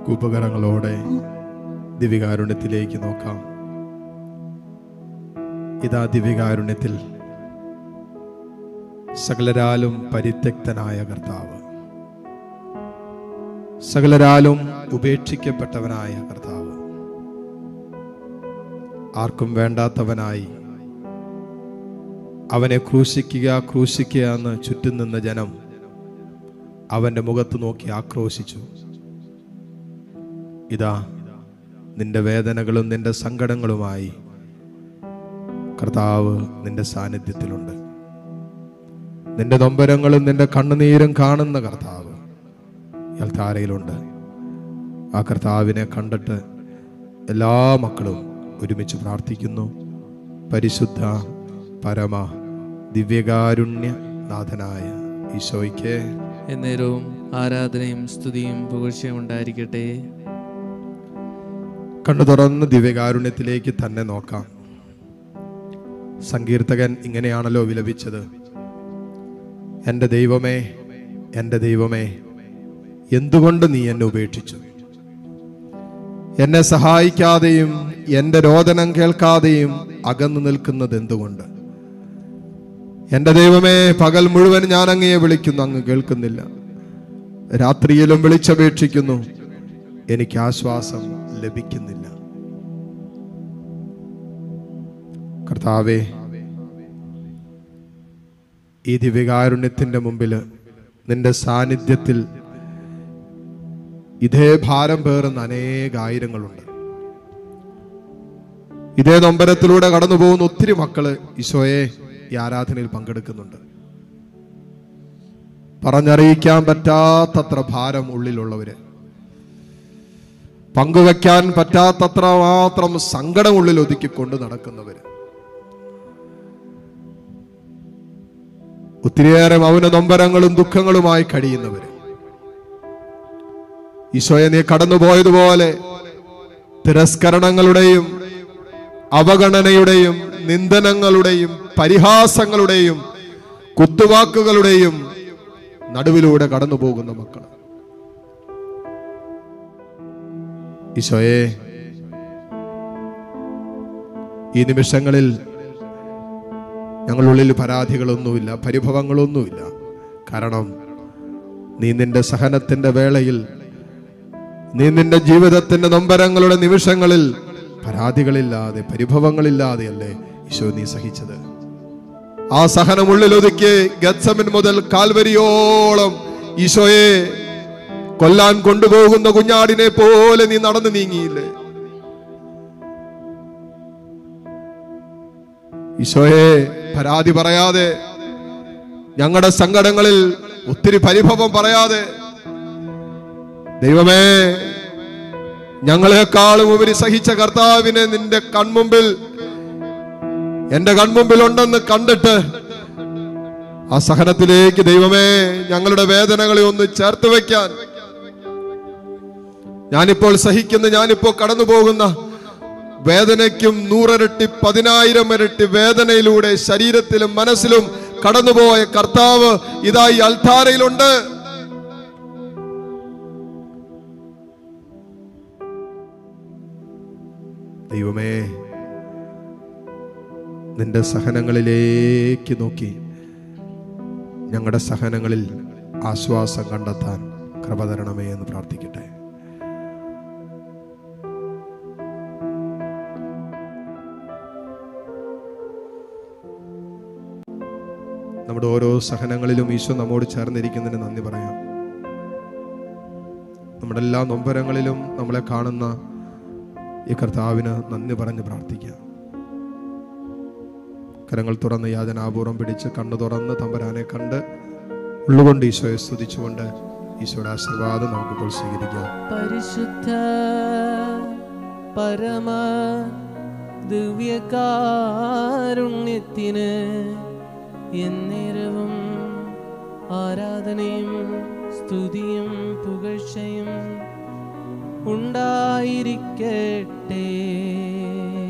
കൂപ്പകരങ്ങളോടെ ദിവികാരുണ്യത്തിലേക്ക് നോക്കാം ഇതാ ദിവികാരുണ്യത്തിൽ സകലരാലും പരിത്യക്തനായ കർത്താവ് സകലരാലും ഉപേക്ഷിക്കപ്പെട്ടവനായ കർത്താവ് ആർക്കും വേണ്ടാത്തവനായി അവനെ ക്രൂശിക്കുക ക്രൂശിക്കുക എന്ന് ചുറ്റും നിന്ന ജനം അവന്റെ മുഖത്ത് നോക്കി ആക്രോശിച്ചു ഇതാ നിന്റെ വേദനകളും നിന്റെ സങ്കടങ്ങളുമായി കർത്താവ് നിന്റെ സാന്നിധ്യത്തിലുണ്ട് നിന്റെ നൊമ്പരങ്ങളും നിന്റെ കണ്ണുനീരും കാണുന്ന കർത്താവ് യൽത്താരയിലുണ്ട് ആ കർത്താവിനെ കണ്ടിട്ട് എല്ലാ മക്കളും ഒരുമിച്ച് പ്രാർത്ഥിക്കുന്നു പരിശുദ്ധ പരമ ദിവ്യകാരുണ്യ നാഥനായ ഈശോയ്ക്ക് എന്നേരവും ആരാധനയും സ്തുതിയും പുകഴ്ചയും ഉണ്ടായിരിക്കട്ടെ കണ്ണു തുറന്ന് ദിവ്യകാരുണ്യത്തിലേക്ക് തന്നെ നോക്കാം സങ്കീർത്തകൻ ഇങ്ങനെയാണല്ലോ വിലപിച്ചത് എൻ്റെ ദൈവമേ എൻ്റെ ദൈവമേ എന്തുകൊണ്ട് നീ എന്നെ ഉപേക്ഷിച്ചു എന്നെ സഹായിക്കാതെയും എൻ്റെ രോദനം കേൾക്കാതെയും അകന്നു നിൽക്കുന്നത് എന്തുകൊണ്ട് എൻ്റെ ദൈവമേ പകൽ മുഴുവൻ ഞാൻ അങ്ങയെ വിളിക്കുന്നു അങ്ങ് കേൾക്കുന്നില്ല രാത്രിയിലും വിളിച്ചപേക്ഷിക്കുന്നു എനിക്ക് ആശ്വാസം ലഭിക്കുന്നില്ല കർത്താവേ ഈ ദിവ്യകാരുണ്യത്തിന്റെ മുമ്പിൽ നിന്റെ സാന്നിധ്യത്തിൽ ഇതേ ഭാരം പേറുന്ന അനേകായിരങ്ങളുണ്ട് ഇതേ നൊമ്പരത്തിലൂടെ കടന്നു പോകുന്ന ഒത്തിരി മക്കള് ഈശോയെ ഈ ആരാധനയിൽ പങ്കെടുക്കുന്നുണ്ട് പറഞ്ഞറിയിക്കാൻ പറ്റാത്തത്ര ഭാരം ഉള്ളിലുള്ളവര് പങ്കുവെക്കാൻ പറ്റാത്തത്ര മാത്രം സങ്കടം ഉള്ളിൽ ഒതുക്കിക്കൊണ്ട് നടക്കുന്നവര് ഒത്തിരിയേറെ മൗന നൊമ്പരങ്ങളും ദുഃഖങ്ങളുമായി കഴിയുന്നവര് ഈശോയെ നീ കടന്നുപോയതുപോലെ തിരസ്കരണങ്ങളുടെയും അവഗണനയുടെയും നിന്ദനങ്ങളുടെയും പരിഹാസങ്ങളുടെയും കുത്തുവാക്കുകളുടെയും നടുവിലൂടെ കടന്നു പോകുന്ന മക്കൾ ഈശോയെ ഈ നിമിഷങ്ങളിൽ ഞങ്ങളുള്ളിൽ പരാതികളൊന്നുമില്ല പരിഭവങ്ങളൊന്നുമില്ല കാരണം നീ നിന്റെ സഹനത്തിന്റെ വേളയിൽ നീ നിന്റെ ജീവിതത്തിന്റെ നൊമ്പരങ്ങളുടെ നിമിഷങ്ങളിൽ പരാതികളില്ലാതെ പരിഭവങ്ങളില്ലാതെയല്ലേ ഈശോ നീ സഹിച്ചത് ആ സഹനം ഉള്ളിൽ ഒതുക്കി ഗത്സമിൻ മുതൽ കാൽവരിയോളം ഈശോയെ കൊല്ലാൻ കൊണ്ടുപോകുന്ന കുഞ്ഞാടിനെ പോലെ നീ നടന്നു നീങ്ങിയില്ലേ ഈശോയെ പരാതി പറയാതെ ഞങ്ങളുടെ സങ്കടങ്ങളിൽ ഒത്തിരി പരിഭവം പറയാതെ ദൈവമേ ഞങ്ങളെക്കാളും ഉപരി സഹിച്ച കർത്താവിനെ നിന്റെ കൺമുമ്പിൽ എന്റെ കൺമുമ്പിൽ ഉണ്ടെന്ന് കണ്ടിട്ട് ആ സഹനത്തിലേക്ക് ദൈവമേ ഞങ്ങളുടെ വേദനകളെ ഒന്ന് ചേർത്ത് വെക്കാൻ ഞാനിപ്പോൾ സഹിക്കുന്ന ഞാനിപ്പോൾ കടന്നു പോകുന്ന വേദനയ്ക്കും നൂറരട്ടി പതിനായിരം ഇരട്ടി വേദനയിലൂടെ ശരീരത്തിലും മനസ്സിലും കടന്നുപോയ കർത്താവ് ഇതായി അൽത്താരയിലുണ്ട് ദൈവമേ നിന്റെ സഹനങ്ങളിലേക്ക് നോക്കി ഞങ്ങളുടെ സഹനങ്ങളിൽ ആശ്വാസം കണ്ടെത്താൻ കൃപ തരണമേ എന്ന് പ്രാർത്ഥിക്കട്ടെ നമ്മുടെ ഓരോ സഹനങ്ങളിലും ഈശോ നമ്മോട് ചേർന്നിരിക്കുന്നതിന് നന്ദി പറയാം നമ്മുടെ എല്ലാ നൊമ്പരങ്ങളിലും നമ്മളെ കാണുന്ന ഈ കർത്താവിന് നന്ദി പറഞ്ഞ് പ്രാർത്ഥിക്കാം കരങ്ങൾ തുറന്ന് യാതനാപൂർവം പിടിച്ച് കണ്ണു തുറന്ന് തമ്പരാനെ കണ്ട് ഉള്ളുകൊണ്ട് ഈശോയെ സ്തുതിച്ചുകൊണ്ട് ഈശോയുടെ ആശീർവാദം നമുക്കിപ്പോൾ സ്വീകരിക്കാം പരിശുദ്ധ പരമ ദിവ്യകാരുണ്യത്തിന് എന്നേരവും ആരാധനയും സ്തുതിയും പുകഴ്ചയും ഉണ്ടായിരിക്കട്ടെ